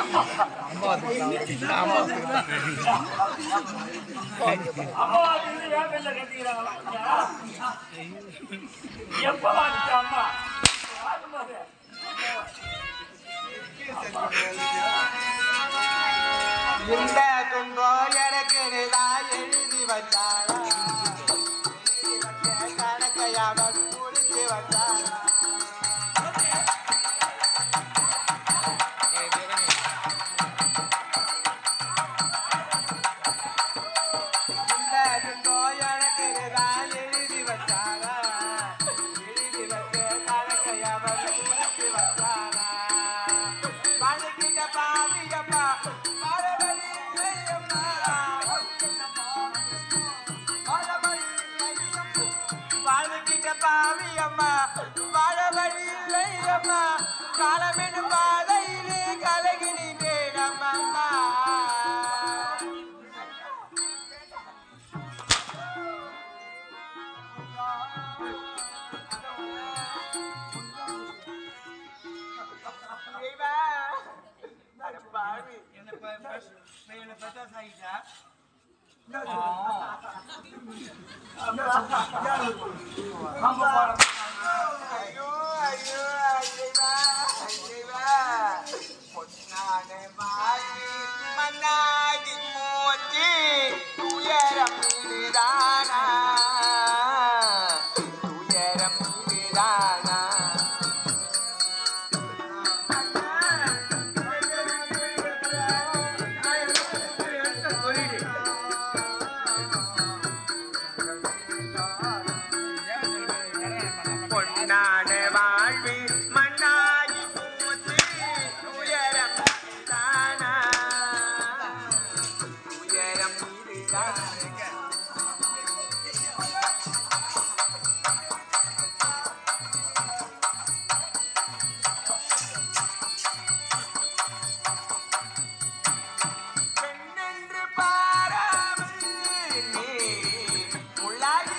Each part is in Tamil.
அம்மா வந்து வேப்பில கட்டிக்கிறாங்களா எப்ப வந்துச்சு அம்மா வாங்கும்போது. இந்த துன்பம் எனக்கு தான் எழுதி வச்சாரா எழுதி வச்ச கணக்கையாக முடிச்சு வச்சாரா இந்த துன்பம் எனக்கு தான் எழுதி வச்சாரா எழுதி வச்ச கணக்கையாக முடிச்சு வச்சாரா பழகிட்ட பாவியம்மா மரபடி இல்லையம்மா வாழ்கிட்ட பாவியம்மா வாழவழி இல்லையம்மா காலமெனும் பாதையிலே கலகி நின்றேனம்மா பாவி ஐயோ ஐயோ ஐயவா ஐயவா பொன்னான வாயி மன்னாடி மூச்சி துயரம் இதுதானா துயரம் இதுதானா பொன்னான வாழ்வி மண்ணாகி போச்சு உயரம் தானா உயரம் இதுதானா பெண்ணென்று பாராமல் நீ முள்ளாகி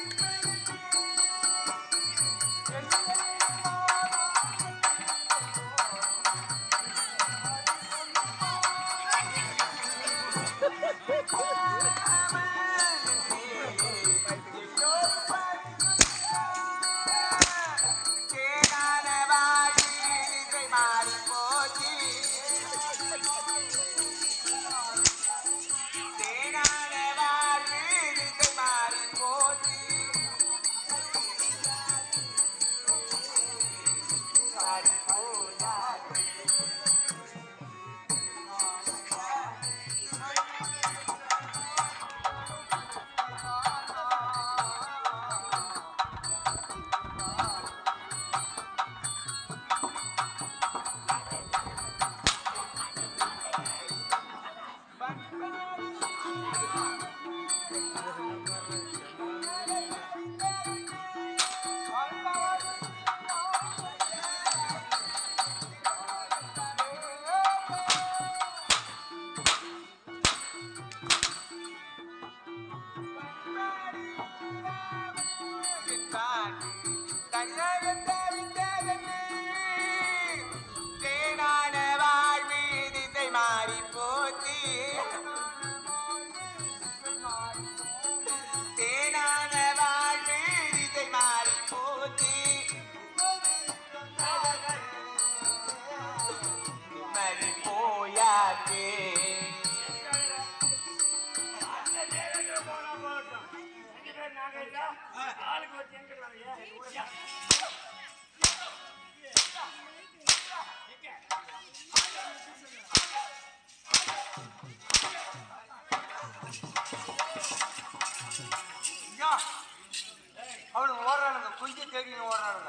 தேனான வாழி திசை மாறி போச்சு தேனான வாழ்வு திசை மாறி போச்சு மாறி போயாது தேனான வாழ்வு திசை மாறி போச்சு தேனான வாழ்வு திசை மாறி போச்சு நிம்மதி போயாச்சே அந்த நேரத்துல போனா போகட்டும். ரெண்டு பேர் நாங்க இல்ல, ஆளுக்கு ஒரு செங்கல் வாங்க. ஐயா. ஐயா, அவனுங்க ஓடுறானுங்க குஞ்சு தேடின்னு ஓடுறானுங்க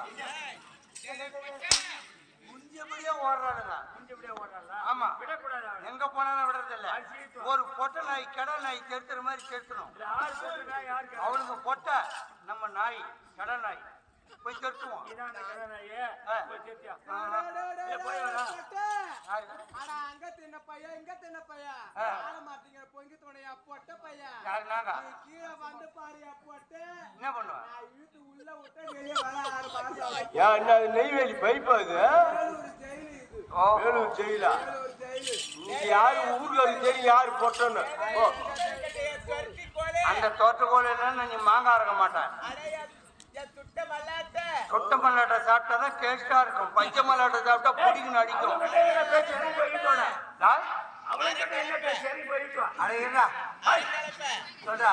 குஞ்சபடியே ஓடுறானுங்க இப்படியே ஓடுறாளா? ஆமா விடக்கூடாது அவனை. எங்க போனாலும் விடுறதில்ல ஒரு பொட்டை நாய் கடை நாய் தெருத்துற மாதிரி தெருத்தணும் இது ஆள் போட்டுனா யாருக்கு? அவனுக்கு பொட்டை நம்ம நாய் கடை நாய் போய் தெருத்துவோம் இதான் நான் நாயே. ஆ. போய் சேர்த்தியா? ஆஹா. ஏய், போய் வாடா. யாரு? அடா, அங்க தின்ன பையன், இங்க தின்ன பையன். ஆ. ஆள மாட்டீங்க, பொங்கி துணையா, பொட்ட பையன். யாரு நாங்க நீ கீழே வந்து பாருயா, பொட்டு. என்ன பண்ணுவேன் நான் இழுத்து உள்ள விட்டா வெளியே வர ஆறு மாசம் ஆகும். ஏன் என்ன நெய்வேலி பைப்பா இது வேலூர் ஜெயிலு இது. வேலூர் ஜெயிலா வேலூர் ஜெயிலு. இங்க யாரு ஊர்ல தெரியும் யாரு பொட்டன்னு ஓ அந்த தோட்டக்கோலையில நீ மாங்காய் இருக்க மாட்டேன் சுட்ட மல்லாட்டை சாப்பிட்டா தான் டேஸ்டா இருக்கும் பச்சை மல்லாட்டை சாப்பிட்டா பிடிக்குன்னு அடிக்கும் ஆ? அவன்கிட்ட என்ன பேச சரி போயிட்டு வா அட இருடா. சொல்றா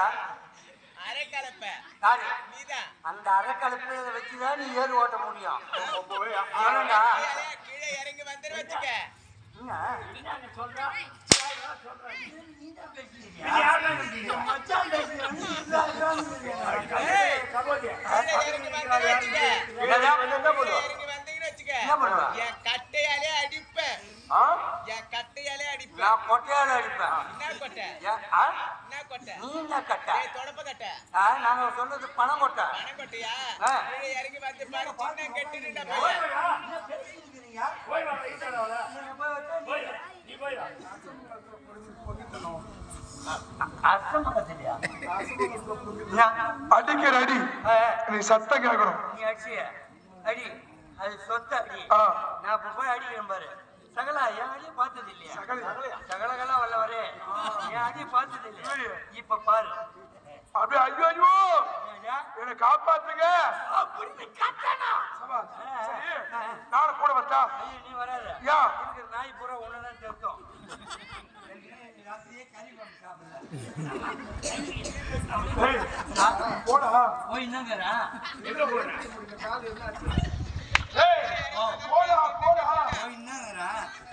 யாரு அந்த அரைக்கலப்பையில வச்சுதான் நீ ஏறு ஓட்ட முடியும் ஏனண்டா என்ன? இதெல்லாம் வந்து என்ன பண்ணுவா என்ன பண்ணுவ என் கட்டையாலே அடிப்பேன் ஆ? என் கட்டையாலே அடிப்பேன் நான் கொட்டையால அடிப்பேன் என்ன கொட்டை ஏன், ஆ? என்ன கொட்டை நீ என்ன கட்ட ஏய், தொடப்ப கட்டை ஆ, நாங்க சொன்னது பணம் கொட்டை பணம் கொட்டையா ஆ. கீழே இறங்கி வந்து பாரு சின்ன கெட்டுடா பையன் போய் வா ஈட்டாளவள போய் வா. நீ போய் வா அர்த்தம் பக்கத்துலயா அடிக்கிற அடி நீ சத்தம் கேட்கணும் நீ அடிச்சிய அடி அது சொத்த அடி ஆ. நான் இப்ப போய் அடிக்கிறேன் பாரு சகலா என் அடியை பார்த்தது இல்லையா சகலகலா வல்லவரே என் அடியை பார்த்தது இல்லையா இப்ப பாரு அப்படியே ஐயோ ஐயோ ஏன்டா? என்னை காப்பாத்துங்க அப்படி கட்டணா சபாஷ். சரி, நானும் கூட வந்தா ஐயோ நீ வராத யா. இருக்கிற நாய் பூரா உன்னதான் தெரியும் ராத்திரியே கறி குழம்பு சாப்பிடல போடா போய் என்னங்கிறா எங்க போற ஏய், போடா போடா போய் என்னங்கிறா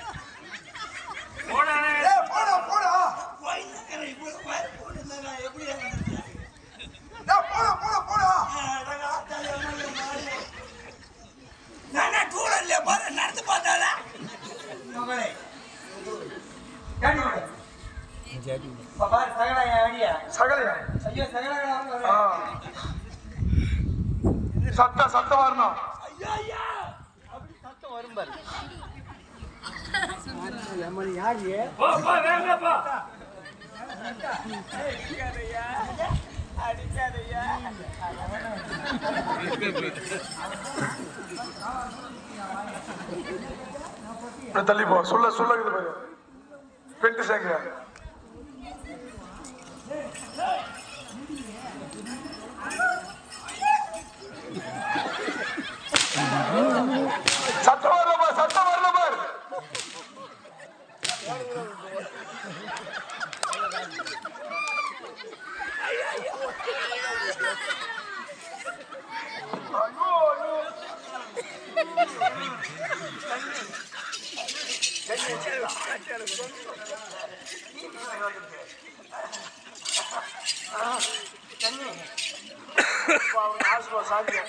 போடானே ஏய், போடா போடா போய் என்னங்கிற இப்போ வயல் போட்டுருந்தா எப்படி ஏய், போடா போடா போடா நானே டூலர்ல பாரு நடந்து பார்த்தால மகளே ஜாடி விடு இப்ப பாரு சகலா என் அடியா சகலையா ஐயோ சகலா ஆ. சத்தம் சத்தம் வரணும் ஐயோ ஐயா அப்படி சத்தம் வரும் பாரு போ போ வேங்க போ இப்படி தள்ளி போ சொல்ல சொல்ல இது பாரு பெட்டு சேங்க சத்தம் வரல பாரு சத்தம் வரல பாரு ஐயோ ஐயோ தண்ணி ஆசுவா சாந்தியா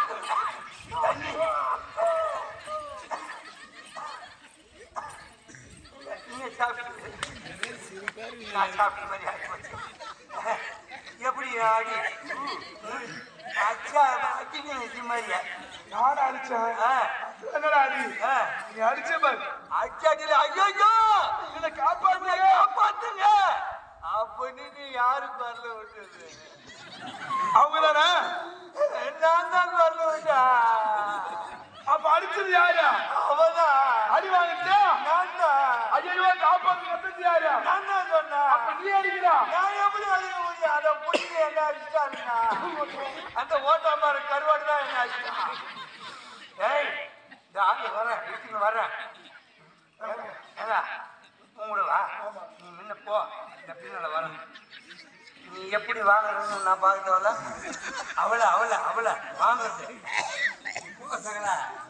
நீங்க சாப்பிட்டு நான் சாப்பிட்ட மாதிரி ஆகிப்போச்சு எப்படி ஆடி அச்சா அடிங்க இது மாதிரியா யார் அடிச்சேன் ஆ, என்னடா அடி ஆ. நீ அடிச்ச பாரு அச்சாடியில் ஐயோ என்னை காப்பாத்துங்க காப்பாத்துங்க அப்படின்னு நீ யாருக்கு வரல விட்டது அவங்க தானே நான் தான் வரல விட்டா அப்ப அடிச்சது யாரா அவதான் அடி வாங்கிட்டா நான் தான் ஐயோ காப்பாத்து கத்தது யாரா நான் தான் சொன்னா அப்ப நீ அடிக்கிறா நான் எப்படி அழிக்க முடியும் அதை புடிங்க என்ன அடிச்சிட்டாருன்னா அந்த ஓட்டாமாரு கருவாடு தான் என்ன அடிச்சான் ஏய் இந்த ஆளு வரேன் வீட்டுக்கு வரேன் ஏதா உங்களோட வா நீ முன்ன போ இந்த பின்னால வரேன் நீ எப்படி வாங்குறதுன்னு நான் பார்க்கல அவளை அவளை அவளை வாங்குறது போ சகலா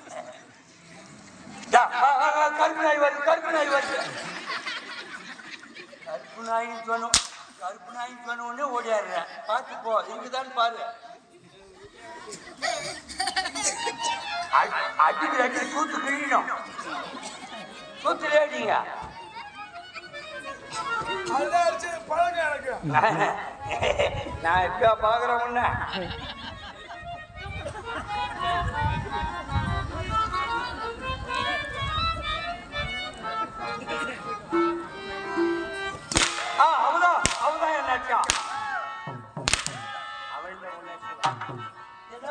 யா, ஆ, ஆ, ஆ, கருப்பு நாய் வருது கருப்பு நாய் வருது கருப்பு நாயின்னு சொன்னோம் கருப்பு நாயின்னு சொன்ன உடனே ஓடியாடுறேன் பார்த்து போ இருக்குதான்னு பாரு அடி- அடிக்கிற அடி தூத்து கிழிக்கணும் தூத்துல அடிங்க அதுதான் அடிச்சு பழங்க எனக்கு நான் எப்பயா பாக்குறேன் உன்ன ஆ அவதான் அவதான் என்ன அடிச்சா அவள் தான் உன்னை அடிச்சா. ஏதோ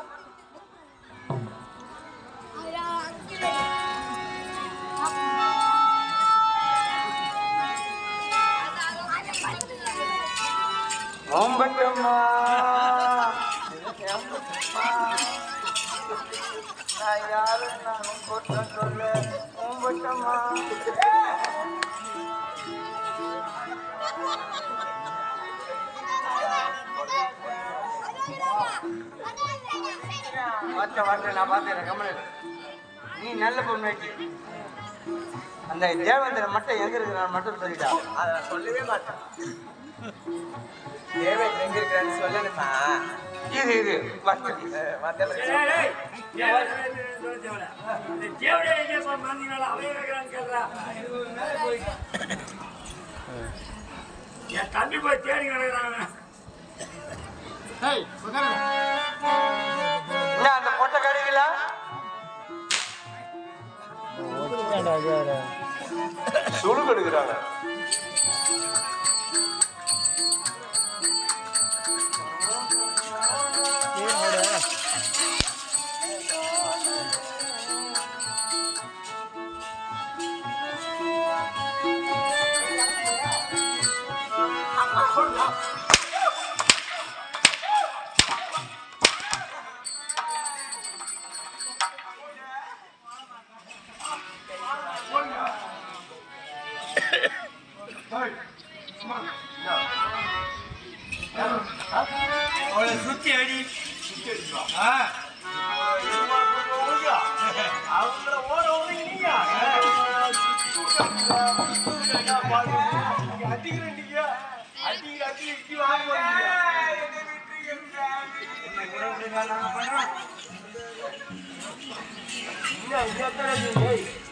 நான் யாரும் நானும் குற்றம் சொல்ல கும்பிட்டமா வார்த்தை வார்த்தை நான் பார்த்துக்கிறேன் கமலன் நீ நல்ல பொண்ணாச்சு அந்த தேவேந்திரன் மட்டும் எங்க இருக்கிறான் மட்டும் சொல்லிட்டா அதை நான் சொல்லவே மாட்டேன் தேவன் எங்க இருக்கிறான்னு சொல்லணுமா இது இது வார்த்தை அஹ் வந்த பிறகு ஏய், ஏய், ஏய், ஏய், சொல்ல தேவையில்ல. இந்த தேவடையை எங்கே போய் மாந்தீங்களா? அவன் இருக்கிறான்னு கேட்கிறா. என் தம்பி போய் தேடி கிடக்குறாங்க என்ன அந்த பொட்டை கடைகளா சுழுக்கு எடுக்கிறாங்க அவளை சுத்தி அடி அவங்கள ஓட விடுறீங்க அடிக்கிறேன் நீங்க அடிக்கிற அடி இடி வாங்க என்ன